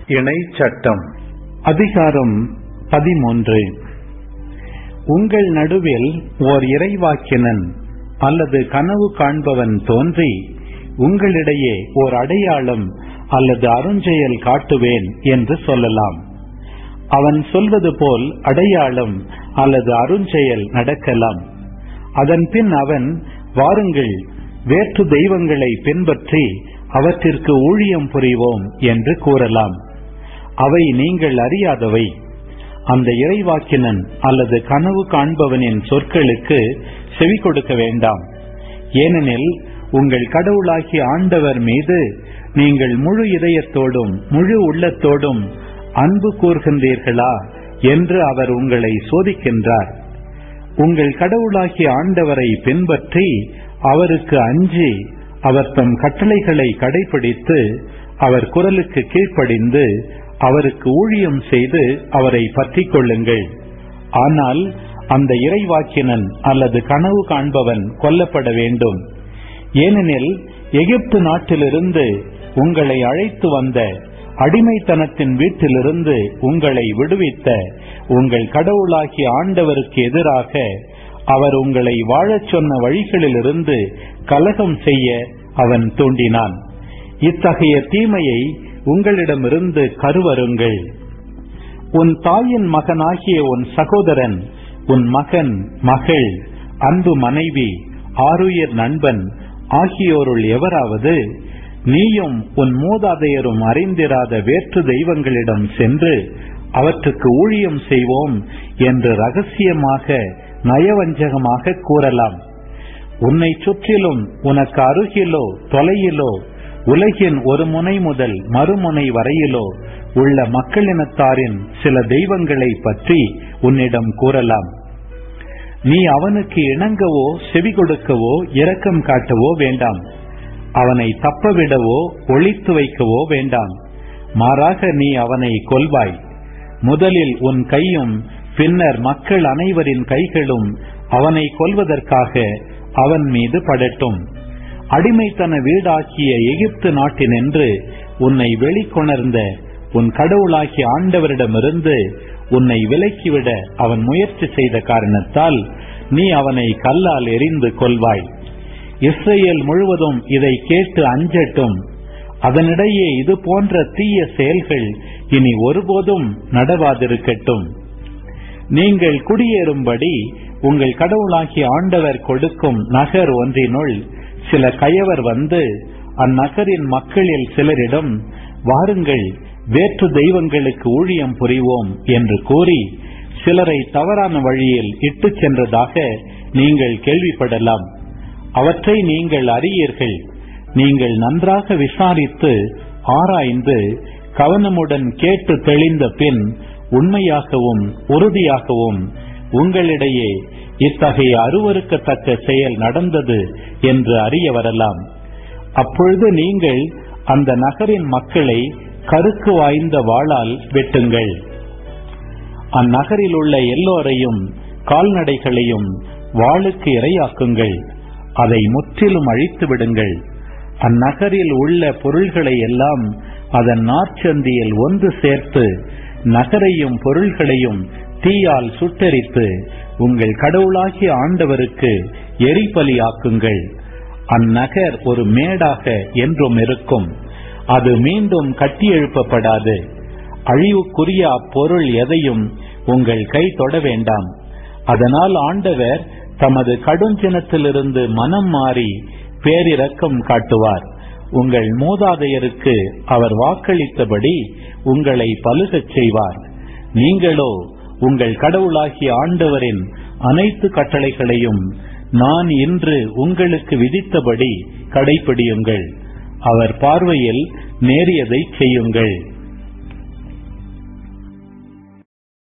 இணை சட்டம் அதிகாரம் பதிமூன்று உங்கள் நடுவில் ஓர் இறைவாக்கினன் அல்லது கனவு காண்பவன் தோன்றி உங்களிடையே ஓர் அடையாளம் அல்லது அருஞ்செயல் காட்டுவேன் என்று சொல்லலாம் அவன் சொல்வது போல் அடையாளம் அல்லது அருஞ்செயல் நடக்கலாம் அதன் பின் அவன் வாருங்கள் வேற்று தெய்வங்களை பின்பற்றி அவற்றிற்கு ஊழியம் புரிவோம் என்று கூறலாம் அவை நீங்கள் அறியாதவை அந்த இறைவாக்கினன் அல்லது கனவு காண்பவனின் சொற்களுக்கு செவி கொடுக்க வேண்டாம் ஏனெனில் உங்கள் கடவுளாகிய ஆண்டவர் மீது நீங்கள் முழு இதயத்தோடும் முழு உள்ளத்தோடும் அன்பு கூர்கின்றீர்களா என்று அவர் உங்களை சோதிக்கின்றார் உங்கள் கடவுளாகிய ஆண்டவரை பின்பற்றி அவருக்கு அஞ்சி அவர் தம் கட்டளைகளை கடைபிடித்து அவர் குரலுக்கு கீழ்ப்படிந்து அவருக்கு ஊழியம் செய்து அவரை பற்றிக் கொள்ளுங்கள் ஆனால் அந்த இறைவாக்கினன் அல்லது கனவு காண்பவன் கொல்லப்பட வேண்டும் ஏனெனில் எகிப்து நாட்டிலிருந்து உங்களை அழைத்து வந்த அடிமைத்தனத்தின் வீட்டிலிருந்து உங்களை விடுவித்த உங்கள் கடவுளாகிய ஆண்டவருக்கு எதிராக அவர் உங்களை வாழச் சொன்ன வழிகளிலிருந்து கலகம் செய்ய அவன் தூண்டினான் இத்தகைய தீமையை உங்களிடமிருந்து கருவருங்கள் உன் தாயின் மகனாகிய உன் சகோதரன் உன் மகன் மகள் அன்பு மனைவி ஆருயிர் நண்பன் ஆகியோருள் எவராவது நீயும் உன் மூதாதையரும் அறிந்திராத வேற்று தெய்வங்களிடம் சென்று அவற்றுக்கு ஊழியம் செய்வோம் என்று ரகசியமாக நயவஞ்சகமாக கூறலாம் உன்னை சுற்றிலும் உனக்கு அருகிலோ தொலையிலோ உலகின் ஒரு முனை முதல் மறுமுனை வரையிலோ உள்ள மக்களினத்தாரின் சில தெய்வங்களை பற்றி உன்னிடம் கூறலாம் நீ அவனுக்கு இணங்கவோ செவி கொடுக்கவோ இரக்கம் காட்டவோ வேண்டாம் அவனை தப்பவிடவோ ஒழித்து வைக்கவோ வேண்டாம் மாறாக நீ அவனை கொல்வாய் முதலில் உன் கையும் பின்னர் மக்கள் அனைவரின் கைகளும் அவனை கொல்வதற்காக அவன் மீது படட்டும் அடிமைத்தன வீடாக்கிய எகிப்து நாட்டினின்று உன்னை வெளிக்கொணர்ந்த உன் கடவுளாகிய ஆண்டவரிடமிருந்து உன்னை விலக்கிவிட அவன் முயற்சி செய்த காரணத்தால் நீ அவனை கல்லால் எரிந்து கொல்வாய் இஸ்ரேல் முழுவதும் இதை கேட்டு அஞ்சட்டும் அதனிடையே இது போன்ற தீய செயல்கள் இனி ஒருபோதும் நடவாதிருக்கட்டும் நீங்கள் குடியேறும்படி உங்கள் கடவுளாகிய ஆண்டவர் கொடுக்கும் நகர் ஒன்றினுள் சில கயவர் வந்து அந்நகரின் மக்களில் சிலரிடம் வாருங்கள் வேற்று தெய்வங்களுக்கு ஊழியம் புரிவோம் என்று கூறி சிலரை தவறான வழியில் இட்டுச் சென்றதாக நீங்கள் கேள்விப்படலாம் அவற்றை நீங்கள் அறியீர்கள் நீங்கள் நன்றாக விசாரித்து ஆராய்ந்து கவனமுடன் கேட்டு தெளிந்த பின் உண்மையாகவும் உறுதியாகவும் உங்களிடையே இத்தகைய அருவறுக்கத்தக்க செயல் நடந்தது என்று அறிய வரலாம் அப்பொழுது நீங்கள் அந்த நகரின் மக்களை கருக்கு வாய்ந்த வாளால் வெட்டுங்கள் அந்நகரில் உள்ள எல்லோரையும் கால்நடைகளையும் வாளுக்கு இரையாக்குங்கள் அதை முற்றிலும் அழித்து விடுங்கள் அந்நகரில் உள்ள பொருள்களை எல்லாம் அதன் நாற்சந்தியில் ஒன்று சேர்த்து நகரையும் பொருள்களையும் தீயால் சுட்டெரித்து உங்கள் கடவுளாகிய ஆண்டவருக்கு எரிபலியாக்குங்கள் அந்நகர் ஒரு மேடாக என்றும் இருக்கும் அது மீண்டும் கட்டியெழுப்பப்படாது அழிவுக்குரிய அப்பொருள் எதையும் உங்கள் கை தொட வேண்டாம் அதனால் ஆண்டவர் தமது கடுஞ்சினத்திலிருந்து மனம் மாறி பேரிரக்கம் காட்டுவார் உங்கள் மூதாதையருக்கு அவர் வாக்களித்தபடி உங்களை பலுகச் செய்வார் நீங்களோ உங்கள் கடவுளாகிய ஆண்டவரின் அனைத்து கட்டளைகளையும் நான் இன்று உங்களுக்கு விதித்தபடி கடைபிடியுங்கள் அவர் பார்வையில் நேரியதை செய்யுங்கள்